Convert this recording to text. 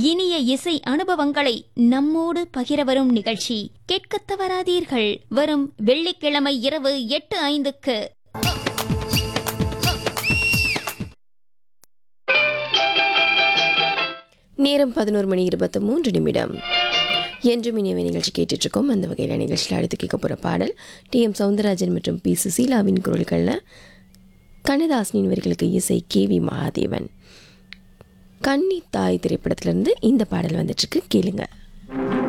இனிய இசை அனுபவங்களை நம்மோடு பகிர வரும் நிகழ்ச்சி கேட்கத் தவறாதீர்கள் வரும் வெள்ளிக்கிழமை இரவு எட்டு ஐந்துக்கு நேரம் பதினோரு மணி இருபத்தி மூன்று நிமிடம் என்றும் இனியவை நிகழ்ச்சி கேட்டுட்டு இருக்கோம் அந்த வகையில் நிகழ்ச்சியில் அடுத்து கேட்க போகிற பாடல் டி எம் சவுந்தரராஜன் மற்றும் பி சுசீலாவின் குரல்களில் கண்ணதாசனின் வரிகளுக்கு இசை கே வி மகாதேவன் கன்னி தாய் திரைப்படத்திலிருந்து இந்த பாடல் வந்துட்டுருக்கு கேளுங்க